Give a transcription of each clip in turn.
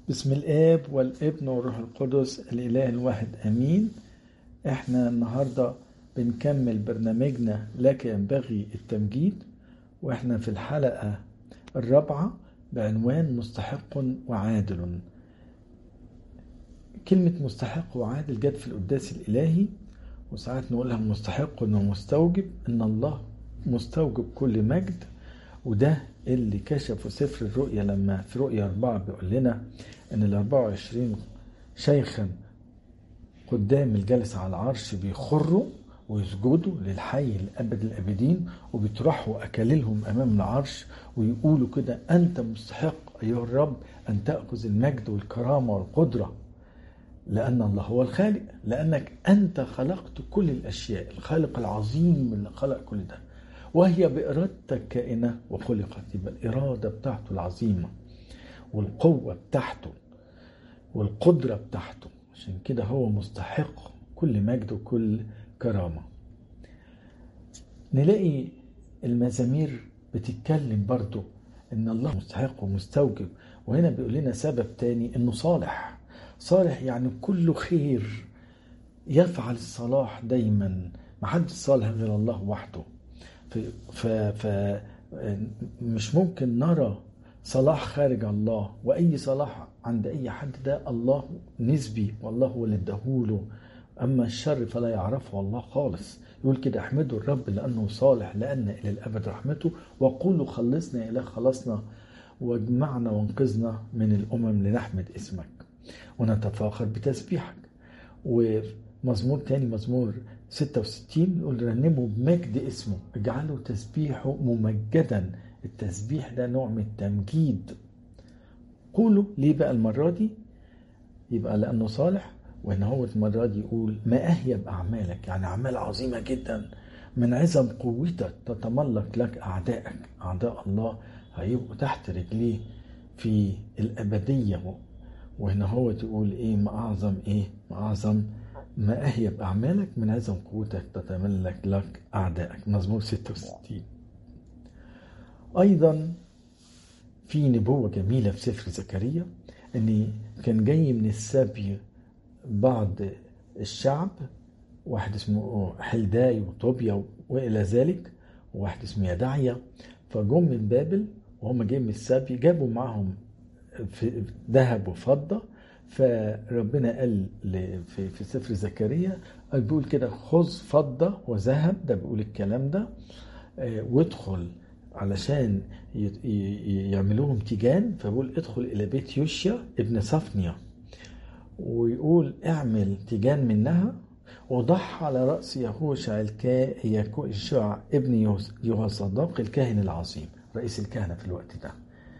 بسم الآب والابن والروح القدس الإله الواحد آمين احنا النهاردة بنكمل برنامجنا لك ينبغي التمجيد واحنا في الحلقة الرابعة بعنوان مستحق وعادل كلمة مستحق وعادل جت في القداس الإلهي وساعات نقولها مستحق ومستوجب إن الله مستوجب كل مجد وده اللي كشفه سفر الرؤيا لما في رؤيا أربعة بيقول لنا إن ال 24 شيخا قدام الجالس على العرش بيخروا ويسجدوا للحي الأبد الأبدين وبيطرحوا أكاليلهم أمام العرش ويقولوا كده أنت مستحق أيها الرب أن تأخذ المجد والكرامة والقدرة لأن الله هو الخالق لأنك أنت خلقت كل الأشياء الخالق العظيم اللي خلق كل ده وهي بإرادتك كائنة وخلقت يبقى الإرادة بتاعته العظيمة والقوة بتاعته والقدرة بتاعته عشان كده هو مستحق كل مجد وكل كرامة نلاقي المزامير بتتكلم برضو ان الله مستحق ومستوجب وهنا بيقول لنا سبب تاني انه صالح صالح يعني كله خير يفعل الصلاح دايما محدش صالح غير الله وحده ف, ف مش ممكن نرى صلاح خارج الله واي صلاح عند اي حد ده الله نسبي والله هو اللي اداهوله اما الشر فلا يعرفه الله خالص يقول كده احمدوا الرب لانه صالح لان الى الابد رحمته وقولوا خلصنا الى خلصنا واجمعنا وانقذنا من الامم لنحمد اسمك ونتفاخر بتسبيحك ومزمور تاني مزمور 66 يقول رنموا بمجد اسمه اجعلوا تسبيحه ممجدا التسبيح ده نوع من التمجيد قولوا ليه بقى المرة دي يبقى لأنه صالح وإن هو المرة دي يقول ما أهيب أعمالك يعني أعمال عظيمة جدا من عظم قوتك تتملق لك أعدائك أعداء الله هيبقوا تحت رجليه في الأبدية وهنا هو تقول إيه ما أعظم إيه ما أعظم ما أهيب أعمالك من عظم قوتك تتملك لك أعدائك مزمور 66 أيضا في نبوة جميلة في سفر زكريا أن كان جاي من السبي بعض الشعب واحد اسمه حلداي وطوبيا وإلى ذلك وواحد اسمه يدعيا فجم من بابل وهم جايين من السبي جابوا معهم في ذهب وفضة فربنا قال في, في سفر زكريا بيقول كده خذ فضة وذهب ده بيقول الكلام ده وادخل علشان يعملوهم تيجان فبيقول ادخل الى بيت يوشيا ابن صفنيا ويقول اعمل تيجان منها وضح على راس يهوشع الكا يهوشع ابن يهوصداق الكاهن العظيم رئيس الكهنه في الوقت ده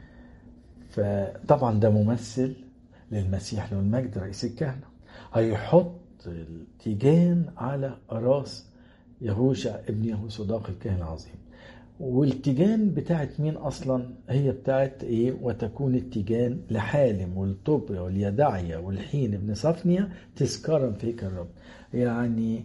فطبعا ده ممثل للمسيح له المجد رئيس الكهنه هيحط التيجان على راس يهوشع ابن يهوصداق الكاهن العظيم والتيجان بتاعت مين اصلا هي بتاعت ايه وتكون التيجان لحالم والطوبيا واليدعية والحين ابن صفنيا تذكارا في هيكل الرب يعني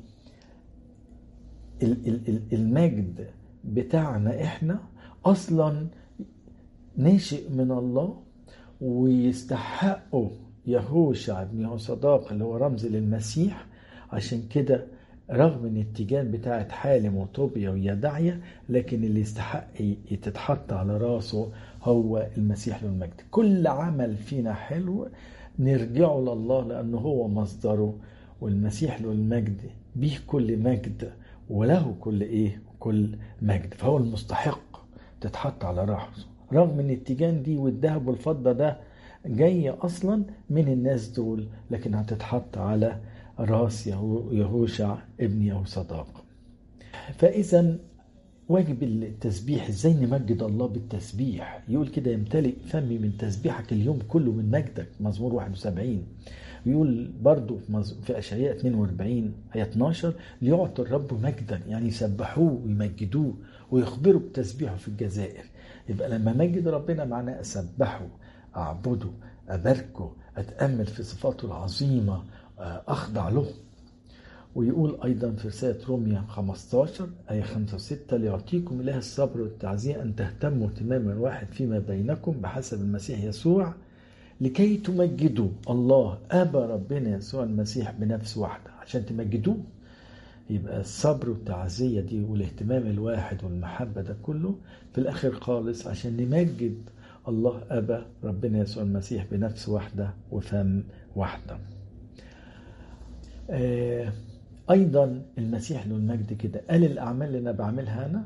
المجد بتاعنا احنا اصلا ناشئ من الله ويستحقه يهوشع ابن يهوصداق اللي هو رمز للمسيح عشان كده رغم ان التيجان بتاعت حالم وطوبيا ويدعية لكن اللي يستحق تتحط على راسه هو المسيح له المجد كل عمل فينا حلو نرجعه لله لأنه هو مصدره والمسيح له المجد به كل مجد وله كل ايه كل مجد فهو المستحق تتحط على راسه رغم ان التيجان دي والذهب والفضة ده جاية أصلا من الناس دول لكن هتتحط على راس يهوشع ابن يهوصداق فإذا واجب التسبيح ازاي نمجد الله بالتسبيح يقول كده يمتلئ فمي من تسبيحك اليوم كله من مجدك مزمور 71 يقول برضو في أشعياء 42 آية 12 ليعطي الرب مجدا يعني يسبحوه ويمجدوه ويخبروا بتسبيحه في الجزائر يبقى لما مجد ربنا معناه أسبحه أعبده أباركه أتأمل في صفاته العظيمة أخضع له ويقول أيضا في رسالة روميا 15 آية 5 و6 ليعطيكم إله الصبر والتعزية أن تهتموا اهتماما واحد فيما بينكم بحسب المسيح يسوع لكي تمجدوا الله أبا ربنا يسوع المسيح بنفس واحدة عشان تمجدوه يبقى الصبر والتعزية دي والاهتمام الواحد والمحبة ده كله في الآخر خالص عشان نمجد الله أبا ربنا يسوع المسيح بنفس واحدة وفم واحدة آه أيضا المسيح له المجد كده قال الأعمال اللي أنا بعملها أنا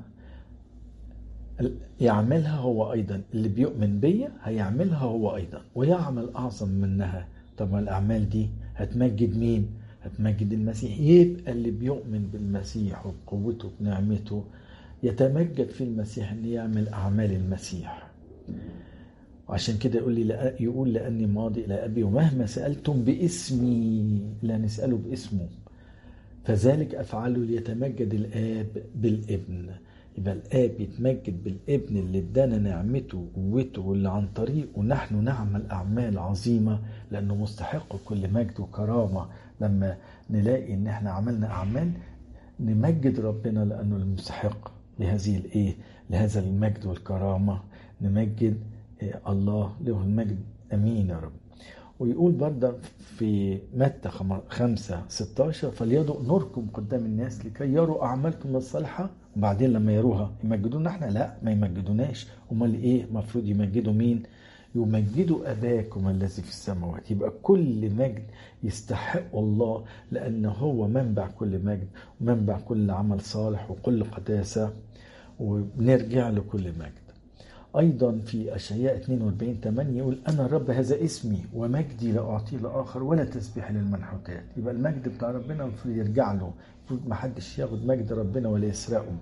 يعملها هو أيضا اللي بيؤمن بيا هيعملها هو أيضا ويعمل أعظم منها طب الأعمال دي هتمجد مين؟ هتمجد المسيح يبقى اللي بيؤمن بالمسيح وبقوته بنعمته يتمجد في المسيح ان يعمل اعمال المسيح وعشان كده يقول لي لأ يقول لاني ماضي الى ابي ومهما سالتم باسمي لا نساله باسمه فذلك افعله ليتمجد الاب بالابن يبقى الاب يتمجد بالابن اللي ادانا نعمته وقوته واللي عن طريقه نحن نعمل اعمال عظيمه لانه مستحق كل مجد وكرامه لما نلاقي ان احنا عملنا اعمال نمجد ربنا لانه المستحق لهذه الايه لهذا المجد والكرامه نمجد الله له المجد امين يا رب ويقول برضه في متى 5 16 فليضوء نوركم قدام الناس لكي يروا اعمالكم الصالحه وبعدين لما يروها يمجدونا احنا لا ما يمجدوناش امال ايه المفروض يمجدوا مين يمجدوا اباكم الذي في السماوات يبقى كل مجد يستحق الله لان هو منبع كل مجد ومنبع كل عمل صالح وكل قداسه وبنرجع له كل مجد أيضا في أشعياء 42 8 يقول أنا رب هذا اسمي ومجدي لا أعطيه لآخر ولا تسبيح للمنحوتات يبقى المجد بتاع ربنا المفروض يرجع له المفروض ما حدش ياخد مجد ربنا ولا يسرقه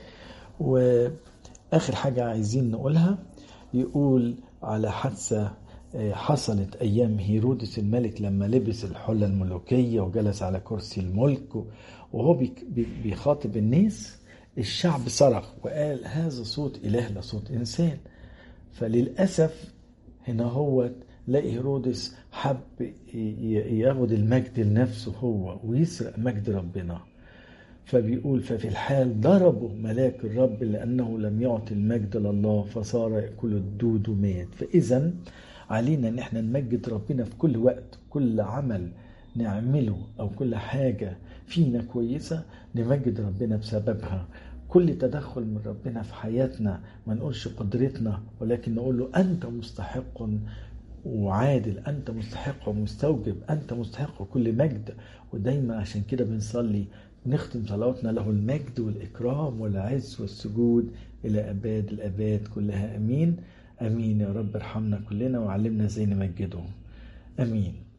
وآخر حاجة عايزين نقولها يقول على حادثة حصلت أيام هيرودس الملك لما لبس الحلة الملوكية وجلس على كرسي الملك وهو بيخاطب الناس الشعب صرخ وقال هذا صوت إله لا صوت إنسان فللأسف هنا هو لاقي هيرودس حب ياخد المجد لنفسه هو ويسرق مجد ربنا فبيقول ففي الحال ضربوا ملاك الرب لأنه لم يعطي المجد لله فصار يأكل الدود ومات فإذا علينا ان احنا نمجد ربنا في كل وقت كل عمل نعمله او كل حاجه فينا كويسه نمجد ربنا بسببها كل تدخل من ربنا في حياتنا ما نقولش قدرتنا ولكن نقول له انت مستحق وعادل انت مستحق ومستوجب انت مستحق كل مجد ودايما عشان كده بنصلي نختم صلواتنا له المجد والاكرام والعز والسجود الى اباد الاباد كلها امين امين يا رب ارحمنا كلنا وعلمنا ازاي نمجده امين